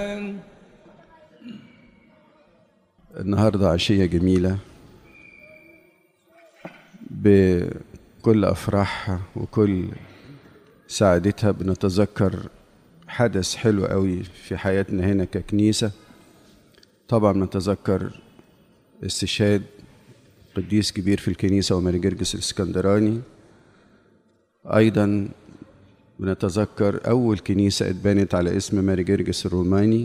النهاردة عشية جميلة بكل أفراحها وكل سعادتها بنتذكر حدث حلو قوي في حياتنا هنا ككنيسة طبعا بنتذكر استشهاد قديس كبير في الكنيسة وماري جرجس الاسكندراني أيضا بنتذكر أول كنيسة اتبنت على اسم ماري جرجس الروماني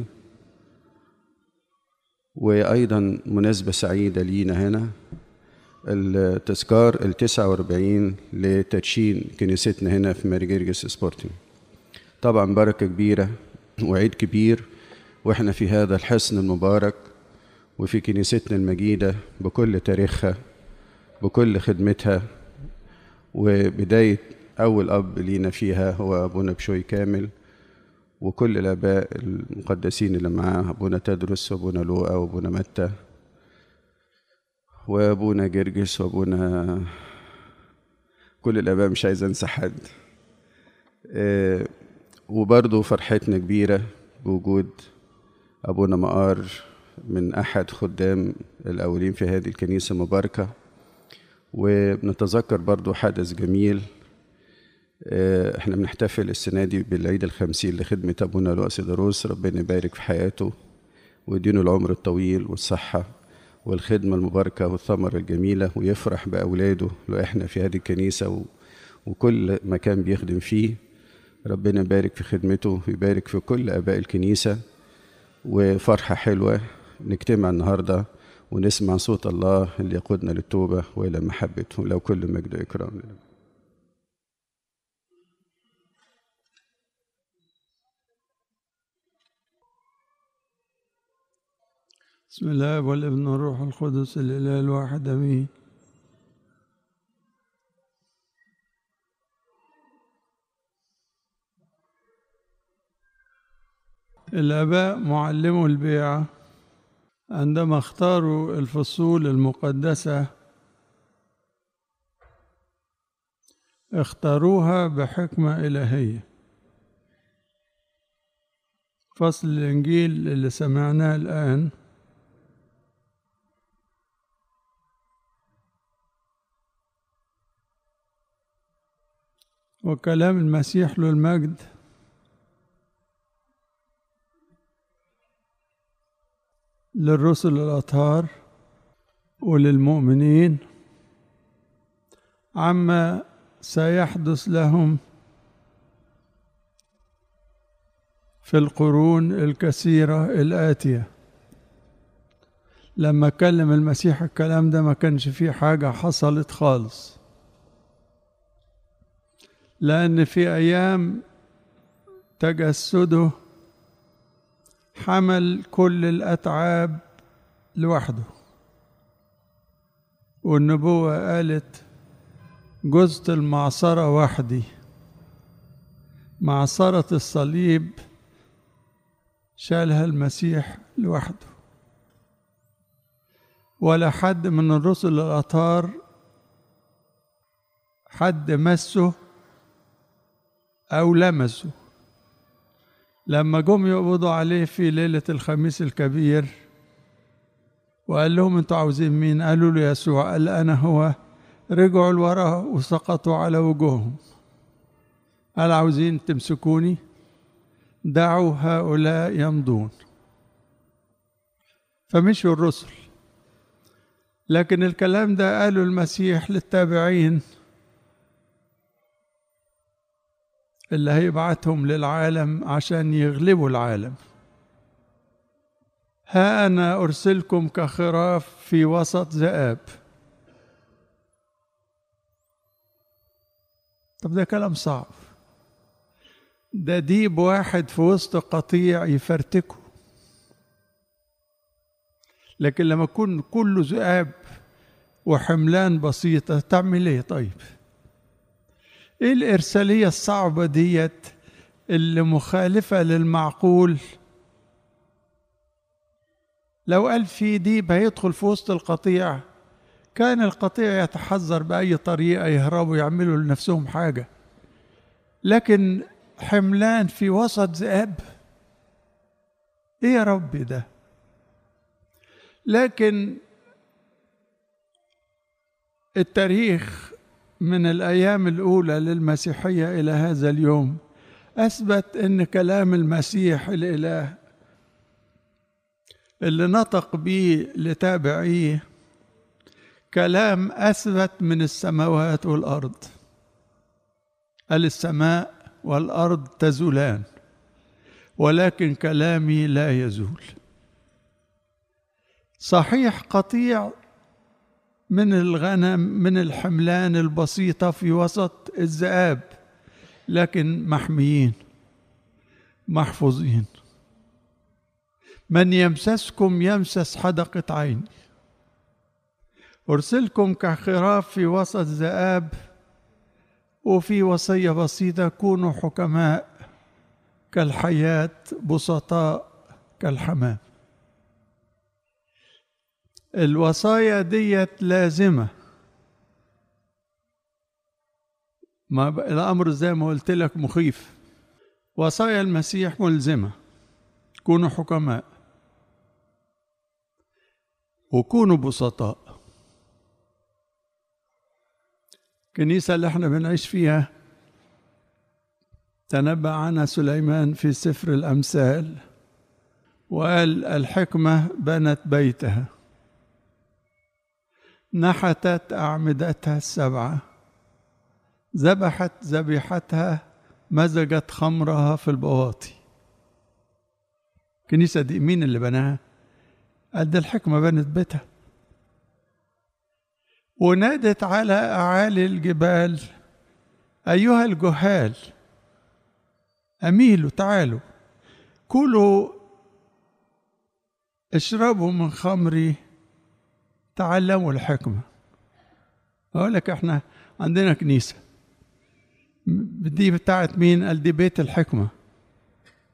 وأيضا مناسبة سعيدة لينا هنا التذكار التسعة واربعين لتدشين كنيستنا هنا في ماري جرجس سبورتنج طبعا بركة كبيرة وعيد كبير واحنا في هذا الحصن المبارك وفي كنيستنا المجيدة بكل تاريخها بكل خدمتها وبداية أول أب لينا فيها هو أبونا بشوي كامل وكل الآباء المقدسين اللي معاه أبونا تدرس وأبونا لوقا وأبونا متى وأبونا جرجس وأبونا كل الآباء مش عايز أنسى حد آه، وبرضه فرحتنا كبيرة بوجود أبونا مقار من أحد خدام الأولين في هذه الكنيسة المباركة وبنتذكر برضو حدث جميل آه، احنا بنحتفل السنة دي بالعيد الخمسين لخدمة أبونا لؤي سيدروس ربنا يبارك في حياته ويدينه العمر الطويل والصحة والخدمة المباركة والثمرة الجميلة ويفرح بأولاده لو احنا في هذه الكنيسة و- وكل مكان بيخدم فيه ربنا يبارك في خدمته ويبارك في كل آباء الكنيسة وفرحة حلوة نجتمع النهاردة ونسمع صوت الله اللي يقودنا للتوبة وإلى محبته لو كل مجد وإكرام لله بسم الله والابن والروح القدس الإله الواحد أمين الآباء معلمو البيعة عندما اختاروا الفصول المقدسة اختاروها بحكمة إلهية فصل الإنجيل اللي سمعناه الآن وكلام المسيح له المجد للرسل الأطهار وللمؤمنين عما سيحدث لهم في القرون الكثيرة الآتية لما كلم المسيح الكلام ده ما كانش فيه حاجة حصلت خالص لأن في أيام تجسده حمل كل الأتعاب لوحده والنبوة قالت جزت المعصرة وحدي معصرة الصليب شالها المسيح لوحده ولا حد من الرسل الأطهار حد مسه أو لمسه لما جم يقبضوا عليه في ليلة الخميس الكبير وقال لهم انتوا عاوزين مين قالوا له يسوع قال أنا هو رجعوا لوراه وسقطوا على وجوههم قال عاوزين تمسكوني دعوا هؤلاء يمضون فمشوا الرسل لكن الكلام ده قاله المسيح للتابعين اللي هيبعتهم للعالم عشان يغلبوا العالم ها أنا أرسلكم كخراف في وسط ذئاب طب ده كلام صعب ده ديب واحد في وسط قطيع يفرتكه لكن لما يكون كله ذئاب وحملان بسيطة تعمل ايه طيب ايه الإرسالية الصعبة ديت اللي مخالفة للمعقول لو قال في ديب هيدخل في وسط القطيع كان القطيع يتحذر بأي طريقة يهربوا يعملوا لنفسهم حاجة لكن حملان في وسط ذئاب ايه يا ربي ده لكن التاريخ من الايام الاولى للمسيحيه الى هذا اليوم اثبت ان كلام المسيح الاله اللي نطق به لتابعيه كلام اثبت من السماوات والارض قال السماء والارض تزولان ولكن كلامي لا يزول صحيح قطيع من الغنم من الحملان البسيطة في وسط الذئاب لكن محميين محفوظين من يمسسكم يمسس حدقة عيني أرسلكم كخراف في وسط ذئاب وفي وصية بسيطة كونوا حكماء كالحياة بسطاء كالحمام الوصايا ديت لازمة ما الأمر زي ما قلت لك مخيف وصايا المسيح ملزمة كونوا حكماء وكونوا بسطاء الكنيسة اللي احنا بنعيش فيها تنبأ عنها سليمان في سفر الأمثال وقال الحكمة بنت بيتها نحتت أعمدتها السبعة ذبحت ذبيحتها مزجت خمرها في البواطي الكنيسة دي مين اللي بناها؟ قال ده الحكمة بنت بيتها ونادت على أعالي الجبال أيها الجهال أميلوا تعالوا كلوا اشربوا من خمري تعلموا الحكمة أقول لك احنا عندنا كنيسة دي بتاعت مين؟ قال دي بيت الحكمة